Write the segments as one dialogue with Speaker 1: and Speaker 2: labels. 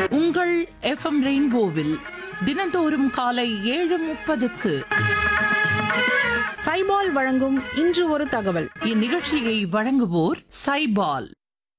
Speaker 1: உங்கள் எஃப்எம் ரெயின்போவில் தினந்தோறும் காலை ஏழு முப்பதுக்கு
Speaker 2: சைபால் வழங்கும் இன்று ஒரு தகவல்
Speaker 1: இந்நிகழ்ச்சியை வழங்குவோர் சைபால்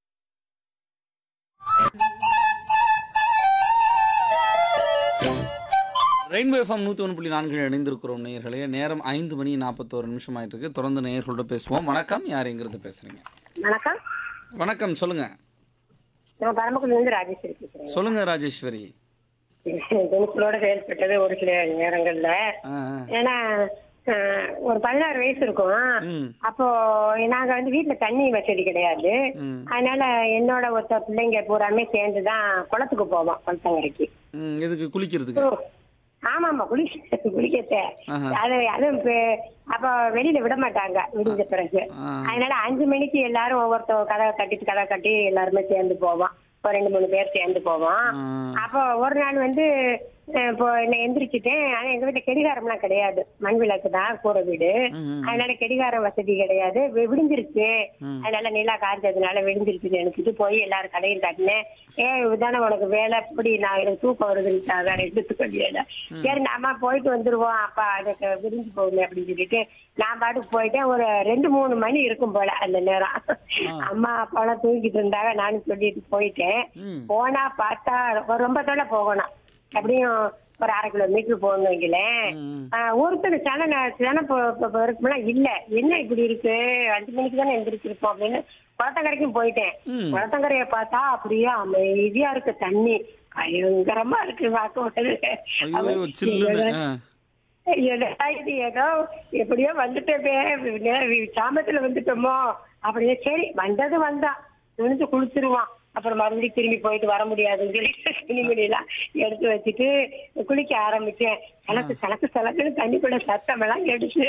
Speaker 3: ரெயின்போ எஃப்எம் நூற்றி ஒன்று புள்ளி நான்கில் இணைந்திருக்கிறோம் நேயர்களே நேரம் ஐந்து மணி நாற்பத்தோரு நிமிஷம் ஆயிட்டு இருக்கு தொடர்ந்து நேயர்களோட பேசுவோம் வணக்கம் யார் எங்கிறது பேசுறீங்க
Speaker 4: வணக்கம்
Speaker 3: வணக்கம் சொல்லுங்க
Speaker 4: நான் பரமக்குடியிலிருந்து ராஜேஸ்வரி பேசுறேன்
Speaker 3: சொல்லுங்க ராஜேஸ்வரி
Speaker 4: துணிச்சலோட செயல்பட்டது ஒரு சில நேரங்கள்ல
Speaker 3: ஆ, ஆ.
Speaker 4: ஏன்னா அஹ், ஒரு பதினாறு வயசு இருக்கும்
Speaker 3: ம்
Speaker 4: அப்போ நாங்க வந்து வீட்டுல தண்ணி வசதி கிடையாது
Speaker 3: ம்
Speaker 4: அதனால என்னோட ஒருத்த பிள்ளைங்க பூராமே சேர்ந்துதான் குளத்துக்கு போவோம் குளத்தங்கரைக்கு
Speaker 3: ம் எதுக்கு குளிக்கிறதுக்கு
Speaker 4: ஓ, ஆமாமா குளிக்க குளிக்கத்த
Speaker 3: ஆஹா.
Speaker 4: அது அதுவும் இப்ப- அப்போ வெளியில விட மாட்டாங்க விடிஞ்ச பிறகு
Speaker 3: ஆ.
Speaker 4: அதனால அஞ்சு மணிக்கு எல்லாரும் ஒவ்வொருத்தர் கதவை கட்டிட்டு கதவை கட்டி எல்லாருமே சேர்ந்து போவோம் ஒரு ரெண்டு மூணு பேர் சேர்ந்து போவோம்
Speaker 3: ஆ.
Speaker 4: அப்போ ஒரு நாள் வந்து அஹ், இப்போ என்ன எந்திரிச்சிட்டேன் ஆனா எங்க வீட்டுல கெடிகாரம்லாம் கிடையாது மண் விளக்கு தான் கூரை வீடு
Speaker 3: ம்.
Speaker 4: அதனால கெடிகாரம் வசதி கிடையாது வி- விடிஞ்சிருச்சு
Speaker 3: ம்.
Speaker 4: அதனால நிலா காய்ச்சதுனால விடிஞ்சிருச்சுன்னு நினைச்சிட்டு போய் எல்லாரும் கடையில் காட்டினேன் ஏ இதுதானே உனக்கு வேலை இப்படி நான் எனக்கு தூக்கம் வருதுன்னு வேற எடுத்துக்க வேலை சரி நாம போயிட்டு வந்துருவோம் அப்பா அதுக்கு விடிஞ்சு போகுமே அப்படின்னு சொல்லிட்டு நான் பாட்டுக்கு போயிட்டேன் ஒரு ரெண்டு மூணு மணி இருக்கும் போல அந்த நேரம் அம்மா அப்பாலாம் தூங்கிட்டு இருந்தாங்க நானும் சொல்லிட்டு போயிட்டேன்
Speaker 3: ம்
Speaker 4: போனா பார்த்தா ஒரு ரொம்ப தொலை போகணும் அப்படியும் ஒரு அரை கிலோமீட்டர் போகணும் வைங்களேன்
Speaker 3: ம்.
Speaker 4: ஆஹ் ஒருத்தர் சன சன இருக்குமெல்லாம் இல்ல என்ன இப்படி இருக்கு அஞ்சு மணிக்கு தானே எந்திரிச்சிருப்போம் அப்படின்னு குளத்தங்கரைக்கும் போயிட்டேன்
Speaker 3: ம்.
Speaker 4: குளத்தங்கரைய பார்த்தா அப்படியே அமைதியா இருக்கு தண்ணி பயங்கரமா இருக்கு பார்க்க
Speaker 3: ஐயோ சில்லுன்னு ஆ.
Speaker 4: என்னடா இது ஏதோ எப்படியோ வந்துட்டோமே நே- சாமத்துல வந்துட்டோமோ அப்படியே சரி வந்தது வந்தான் நினைச்சு குளிச்சிருவான் அப்புறம் மறுபடியும் திரும்பி போயிட்டு வர முடியாதுன்னு சொல்லி துணிமணியெல்லாம் எடுத்து வச்சுட்டு குளிக்க ஆரம்பிச்சேன் சலக்கு சலக்கு சலக்குன்னு தண்ணிக்குள்ள சத்தம் எல்லாம் கேட்டுச்சு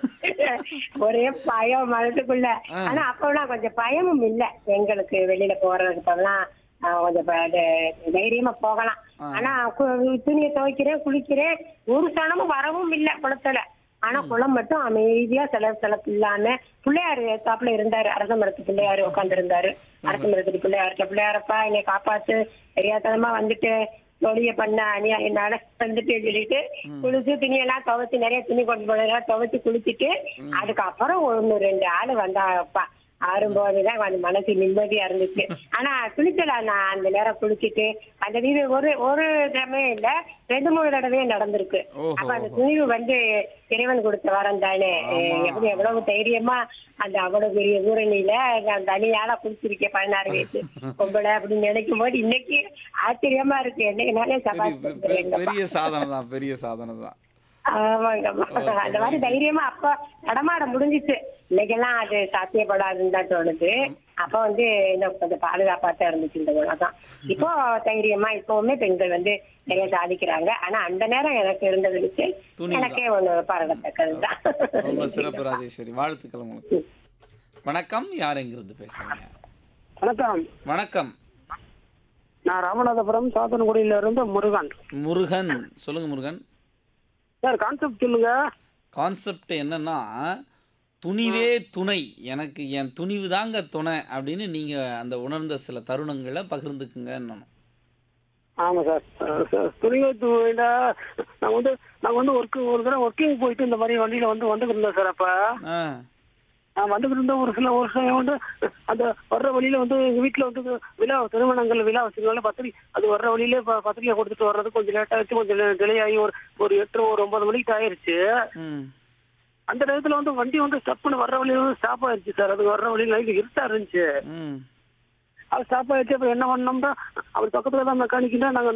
Speaker 4: ஒரே பயம் மனசுக்குள்ள ஆனா அப்பெல்லாம் கொஞ்சம் பயமும் இல்ல எங்களுக்கு வெளியில போறதுக்கு இப்பெல்லாம் ஆஹ் கொஞ்சம் ப- த- தைரியமா போகலாம் ஆனா கு- துணியை துவைக்கிறேன் குளிக்கிறேன் ஒரு சனமும் வரவும் இல்ல குளத்துல ஆனா குளம் மட்டும் அமைதியா செலவு செலப்பு இல்லாம பிள்ளையாரு தாப்புல இருந்தாரு அரச மரத்து பிள்ளையாரு உட்கார்ந்து இருந்தாரு அரச மரத்துக்கு பிள்ளையாரு பிள்ளையாரப்பா என்னை காப்பாத்து தெரியாதனமா வந்துட்டு தொழிய பண்ண அணியா என்னால வந்துட்டு சொல்லிட்டு குளிச்சு துணியெல்லாம் துவைச்சு நிறைய துணி கொண்டு போனதெல்லாம் துவைச்சு குளிச்சுட்டு அதுக்கப்புறம் ஒண்ணு ரெண்டு ஆளு வந்தாப்பா ஆறும்போதுதான் கொஞ்சம் மனசு நிம்மதியா இருந்துச்சு ஆனா குளிக்கல நான் அந்த நேரம் குளிச்சுட்டு அந்த வீடு ஒரு ஒரு தடவை இல்ல ரெண்டு மூணு தடவையே நடந்திருக்கு
Speaker 3: ஓஹோ.
Speaker 4: அப்ப அந்த துணிவு வந்து இறைவன் கொடுத்த வரம் தானே
Speaker 3: ஆமா.
Speaker 4: எப்படி எவ்வளவு தைரியமா அந்த அவ்வளவு பெரிய ஊரணியில நான் தனியால குளிச்சிருக்கேன் பதினாறு வயசு பொம்பளை அப்படின்னு நினைக்கும் போது இன்னைக்கு ஆச்சரியமா இருக்கு என்னைக்குனாலே
Speaker 3: பெரிய- பெ- பெ-
Speaker 4: சபாஷ்
Speaker 3: பெரிய சாதனை தான் பெரிய சாதனை தான்
Speaker 4: ஆமாங்கம்மா அந்த மாதிரி தைரியமா அப்ப நடமாட முடிஞ்சிச்சு இன்னைக்கெல்லாம் அது சாத்தியப்படாதுன்னு தான் தோணுது அப்ப வந்து இன்னும் கொஞ்சம் பாதுகாப்பா தான் இருந்துச்சு இந்த உலகம் இப்போ தைரியமா இப்பவுமே பெண்கள் வந்து நிறைய சாதிக்கிறாங்க ஆனா அந்த நேரம் எனக்கு இருந்தது வச்சு
Speaker 3: துணிவுதான்.
Speaker 4: எனக்கே ஒண்ணு பாராட்டத்தக்கதுதான்
Speaker 3: ரொம்ப சிறப்பு ராஜேஸ்வரி வாழ்த்துக்கள் உங்களுக்கு வணக்கம் யார் எங்கிருந்து பேசுறீங்க
Speaker 5: வணக்கம்
Speaker 3: வணக்கம்
Speaker 5: நான் ராமநாதபுரம் சாத்தன்குடியில இருந்து முருகன்
Speaker 3: முருகன் சொல்லுங்க முருகன்
Speaker 5: சார் கான்செப்ட் சொல்லுங்க
Speaker 3: கான்செப்ட் என்னன்னா துணிவே துணை எனக்கு என் துணிவு தாங்க துணை அப்படின்னு நீங்க அந்த உணர்ந்த சில தருணங்களை பகிர்ந்துக்குங்க
Speaker 5: ஆமா சார் அஹ் சார் துணிவு துணியில நாங்க வந்து நாங்க வந்து ஒர்க் ஒரு தடவை ஒர்க்கிங் போயிட்டு இந்த மாதிரி வண்டியில வந்து வந்துட்டு இருந்தோம் சார் அப்ப
Speaker 3: ஆ
Speaker 5: நான் வந்துட்டு இருந்த ஒரு சில ஒரு சில வந்து அந்த வர்ற வழியில வந்து எங்க வீட்டுல வந்து விழா திருமணங்கள் விழா வச்சிருந்தாலும் பத்திரிக்கை அது வர்ற வழியில ப- பத்திரிக்கை கொடுத்துட்டு வர்றது கொஞ்சம் லேட் ஆயிடுச்சு கொஞ்சம் டிலே ஆகி ஒரு ஒரு எட்டு ஒரு ஒன்பது மணிக்கு ஆயிருச்சு
Speaker 3: ம்
Speaker 5: அந்த நேரத்துல வந்து வண்டி வந்து ஸ்டப்னு வர்ற வழியில வந்து ஸ்டாப் ஆயிருச்சு சார் அது வர்ற வழியில லைட் இருட்டா இருந்துச்சு
Speaker 3: ம்
Speaker 5: அது ஸ்டாப் ஆயிடுச்சு அப்புறம் என்ன பண்ணோம்னா அவர் பக்கத்துல தான் மெக்கானிக் தான் நாங்க